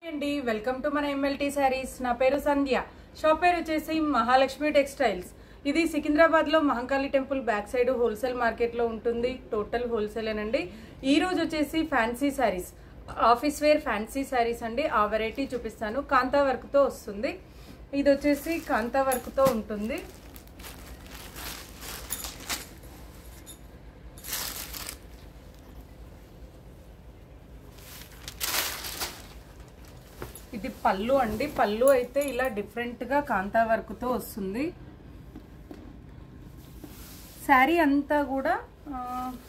అండి welcome to మన MLT saris నా పేరు సంధ్య షాప్ పేరు వచ్చేసి మహాలక్ష్మి టెక్స్టైల్స్ ఇది సికింద్రాబాద్ లో Mahankali temple back side wholesale market లో ఉంటుంది టోటల్ హోల్సేల్ అండి ఈ రోజు వచ్చేసి fancy saris office wear fancy saris అండి ఆ వెరైటీ చూపిస్తాను కాంతా వర్క్ తో వస్తుంది ఇది వచ్చేసి కాంతా వర్క్ తో ఉంటుంది ఇది పళ్ళు అండి పళ్ళు అయితే ఇలా డిఫరెంట్ గా కాంతా వర్క్ తో వస్తుంది శారీ అంతా కూడా ఆ,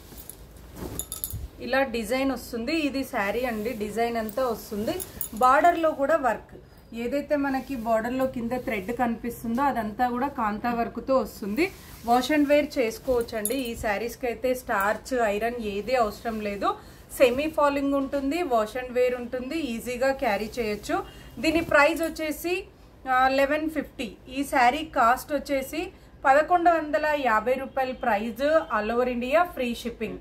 ఇలా డిజైన్ వస్తుంది ఇది శారీ అండి డిజైన్ అంతా వస్తుంది బార్డర్ లో కూడా వర్క్ ఏదైతే మనకి బార్డర్ లో కింద థ్రెడ్ కనిపిస్తుందో అదంతా కూడా కాంతా వర్క్ తో వస్తుంది వాష్ అండ్ వేర్ చేసుకోవచ్చండి ఈ శారీస్ కి అయితే స్టార్చ్ ఐరన్ ఏది అవసరం లేదు సెమీ ఫాలింగ్ ఉంటుంది వాష్ అండ్ వేర్ ఉంటుంది ఈజీగా క్యారీ చేయొచ్చు దీని ప్రైస్ వచ్చేసి లెవెన్ ఫిఫ్టీ ఈ శారీ కాస్ట్ వచ్చేసి పదకొండు వందల యాభై రూపాయల price all over India free shipping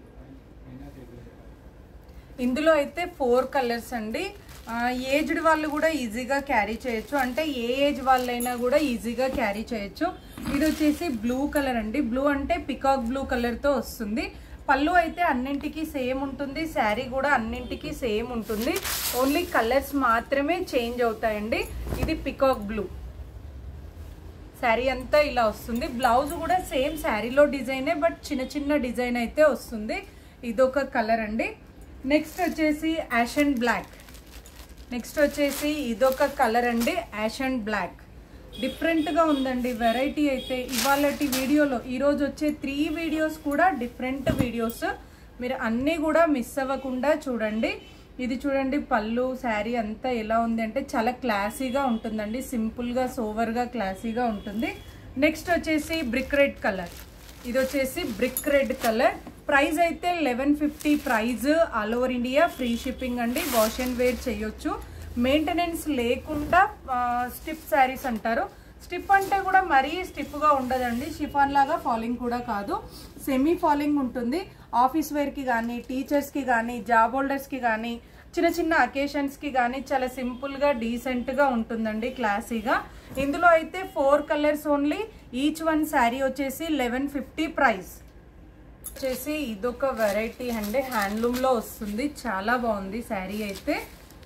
ఇందులో అయితే ఫోర్ కలర్స్ అండి ఏజ్డ్ వాళ్ళు కూడా ఈజీగా క్యారీ చేయొచ్చు అంటే ఏ ఏజ్ వాళ్ళైనా కూడా ఈజీగా క్యారీ చేయొచ్చు ఇది వచ్చేసి బ్లూ కలర్ అండి బ్లూ అంటే పికాక్ బ్లూ కలర్తో వస్తుంది పళ్ళు అయితే అన్నింటికి సేమ్ ఉంటుంది శారీ కూడా అన్నింటికి సేమ్ ఉంటుంది ఓన్లీ కలర్స్ మాత్రమే చేంజ్ అవుతాయండి ఇది పికాక్ బ్లూ శారీ అంతా ఇలా వస్తుంది బ్లౌజ్ కూడా సేమ్ శారీలో డిజైనే బట్ చిన్న చిన్న డిజైన్ అయితే వస్తుంది ఇదొక కలర్ అండి నెక్స్ట్ వచ్చేసి యాష్ అండ్ బ్లాక్ నెక్స్ట్ వచ్చేసి ఇదొక కలర్ అండి యాష్ అండ్ బ్లాక్ డిఫరెంట్గా ఉందండి వెరైటీ అయితే ఇవాళ వీడియోలో ఈరోజు వచ్చే త్రీ వీడియోస్ కూడా డిఫరెంట్ వీడియోస్ మీరు అన్నీ కూడా మిస్ అవ్వకుండా చూడండి ఇది చూడండి పళ్ళు శారీ అంతా ఎలా ఉంది అంటే చాలా క్లాసీగా ఉంటుందండి సింపుల్గా సోవర్గా క్లాసీగా ఉంటుంది నెక్స్ట్ వచ్చేసి బ్రిక్ రెడ్ కలర్ ఇది వచ్చేసి బ్రిక్ రెడ్ కలర్ ప్రైస్ అయితే eleven fifty price all over India free shipping అండి వాష్ అండ్ వేర్ చేయొచ్చు మెయింటెనెన్స్ లేకుండా స్టిప్ శారీస్ అంటారు స్టిప్ అంటే కూడా మరీ స్టిప్గా ఉండదండి షిఫాన్ లాగా ఫాలింగ్ కూడా కాదు సెమీ ఫాలింగ్ ఉంటుంది ఆఫీస్ వేర్కి కానీ టీచర్స్కి కానీ జాబ్ హోల్డర్స్కి కానీ చిన్న చిన్న అకేషన్స్కి కానీ చాలా సింపుల్గా డీసెంట్గా ఉంటుందండి క్లాసీగా ఇందులో అయితే four colours only each one sari వచ్చేసి లెవెన్ ఫిఫ్టీ ప్రైస్ వచ్చేసి ఇదొక వెరైటీ అండి హ్యాండ్లూమ్లో వస్తుంది చాలా బాగుంది శారీ అయితే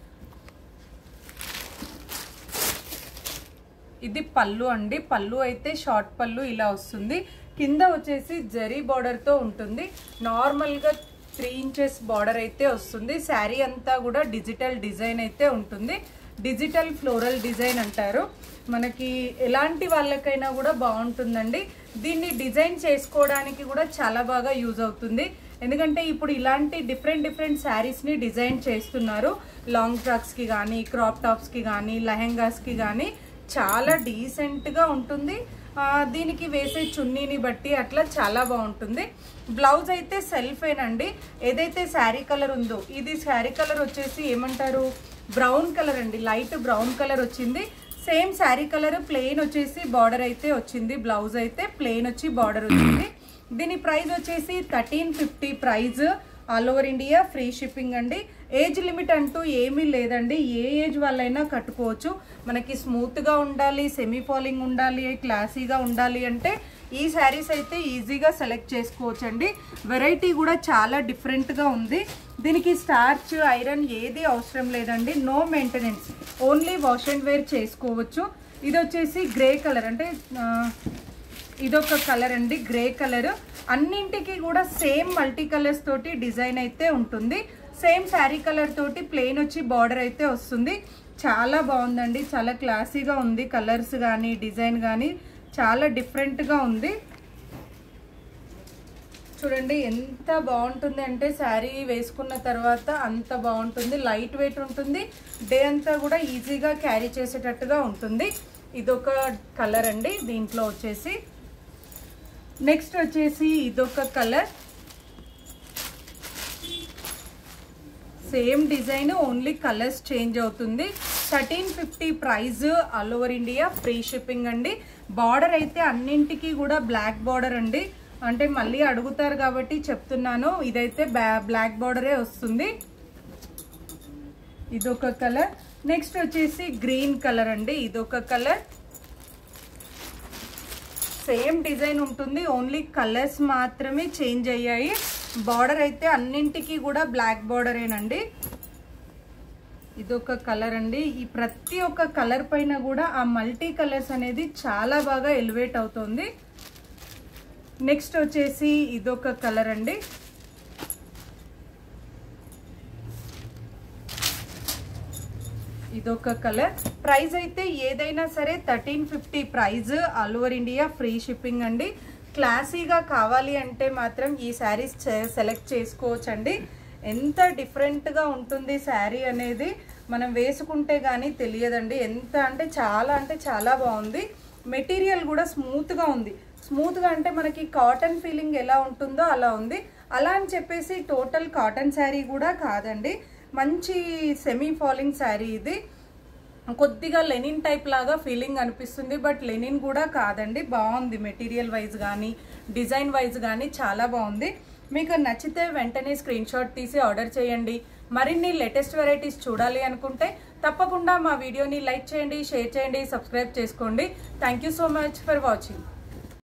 ఇది పళ్ళు అండి పళ్ళు అయితే షార్ట్ పళ్ళు ఇలా వస్తుంది కింద వచ్చేసి జరీ బార్డర్తో ఉంటుంది నార్మల్గా త్రీ ఇంచెస్ బార్డర్ అయితే వస్తుంది శారీ అంతా కూడా డిజిటల్ డిజైన్ అయితే ఉంటుంది డిజిటల్ ఫ్లోరల్ డిజైన్ అంటారు మనకి ఎలాంటి వాళ్ళకైనా కూడా బాగుంటుందండి దీన్ని డిజైన్ చేసుకోవడానికి కూడా చాలా బాగా యూజ్ అవుతుంది ఎందుకంటే ఇప్పుడు ఇలాంటి డిఫరెంట్ డిఫరెంట్ శారీస్ని డిజైన్ చేస్తున్నారు లాంగ్ ఫ్రాక్స్కి కానీ క్రాప్ టాప్స్కి కానీ లెహెంగాస్కి కానీ చాలా డీసెంట్గా ఉంటుంది ఆ, దీనికి వేసే చున్నీని బట్టి అట్లా చాలా బాగుంటుంది బ్లౌజ్ అయితే సెల్ఫేనండి ఏదైతే శారీ కలర్ ఉందో ఇది శారీ కలర్ వచ్చేసి ఏమంటారు బ్రౌన్ కలర్ అండి లైట్ బ్రౌన్ కలర్ వచ్చింది సేమ్ శారీ కలర్ ప్లెయిన్ వచ్చేసి బార్డర్ అయితే వచ్చింది బ్లౌజ్ అయితే ప్లెయిన్ వచ్చి బార్డర్ వచ్చింది దీని ప్రైస్ వచ్చేసి thirteen fifty price all over India free shipping అండి ఏజ్ లిమిట్ అంటూ ఏమీ లేదండి ఏ ఏజ్ వాళ్ళైనా కట్టుకోవచ్చు మనకి స్మూత్గా ఉండాలి సెమీ ఫాలింగ్ ఉండాలి క్లాసీగా ఉండాలి అంటే ఈ శారీస్ అయితే ఈజీగా సెలెక్ట్ చేసుకోవచ్చు అండి వెరైటీ కూడా చాలా డిఫరెంట్గా ఉంది దీనికి స్టార్చ్ ఐరన్ ఏది అవసరం లేదండి no maintenance only wash and wear చేసుకోవచ్చు ఇది వచ్చేసి గ్రే కలర్ అంటే ఆ, ఇదొక కలర్ అండి గ్రే కలర్ అన్నింటికి కూడా సేమ్ మల్టీ కలర్స్ తోటి డిజైన్ అయితే ఉంటుంది సేమ్ శారీ కలర్ తోటి ప్లెయిన్ వచ్చి బార్డర్ అయితే వస్తుంది చాలా బాగుందండి చాలా క్లాసీగా ఉంది కలర్స్ కానీ డిజైన్ కానీ చాలా డిఫరెంట్గా ఉంది చూడండి ఎంత బాగుంటుంది అంటే శారీ వేసుకున్న తర్వాత అంత బాగుంటుంది లైట్ వెయిట్ ఉంటుంది డే అంతా కూడా ఈజీగా క్యారీ చేసేటట్టుగా ఉంటుంది ఇదొక కలర్ అండి దీంట్లో వచ్చేసి నెక్స్ట్ వచ్చేసి ఇదొక colour same design only colours change అవుతుంది thirteen fifty price all over India free shipping అండి బార్డర్ అయితే అన్నింటికి కూడా బ్లాక్ బార్డర్ అండి అంటే మళ్ళీ అడుగుతారు కాబట్టి చెప్తున్నాను ఇదైతే బ్లాక్ బార్డరే వస్తుంది ఇదొక కలర్ నెక్స్ట్ వచ్చేసి గ్రీన్ కలర్ అండి ఇదొక కలర్ సేమ్ డిజైన్ ఉంటుంది ఓన్లీ కలర్స్ మాత్రమే చేంజ్ అయ్యాయి బార్డర్ అయితే అన్నింటికి కూడా బ్లాక్ బార్డరేనండి ఇదొక కలర్ అండి ఈ ప్రతి ఒక్క కలర్ పైన కూడా ఆ మల్టీ కలర్స్ అనేది చాలా బాగా ఎలివేట్ అవుతుంది నెక్స్ట్ వచ్చేసి ఇదొక కలర్ అండి ఇదొక కలర్ ప్రైస్ అయితే ఏదైనా సరే thirteen fifty price all over India free shipping అండి క్లాసీగా కావాలి అంటే మాత్రం ఈ శారీస్ సెలెక్ట్ చేసుకోవచ్చండి ఎంత డిఫరెంట్గా ఉంటుంది శారీ అనేది మనం వేసుకుంటే కానీ తెలియదండి ఎంత అంటే చాలా అంటే చాలా బాగుంది మెటీరియల్ కూడా స్మూత్గా ఉంది స్మూత్గా అంటే మనకి కాటన్ ఫీలింగ్ ఎలా ఉంటుందో అలా ఉంది అలా అని చెప్పేసి టోటల్ కాటన్ శారీ కూడా కాదండి మంచి సెమీ ఫాలింగ్ శారీ ఇది కొద్దిగా లెనిన్ టైప్ లాగా ఫీలింగ్ అనిపిస్తుంది బట్ లెనిన్ కూడా కాదండి బాగుంది మెటీరియల్ వైజ్ కానీ డిజైన్ వైజ్ కానీ చాలా బాగుంది మీకు నచ్చితే వెంటనే స్క్రీన్ షాట్ తీసి ఆర్డర్ చేయండి మరిన్ని లేటెస్ట్ వెరైటీస్ చూడాలి అనుకుంటే తప్పకుండా మా వీడియోని లైక్ చేయండి షేర్ చేయండి సబ్స్క్రైబ్ చేసుకోండి thank so much for watching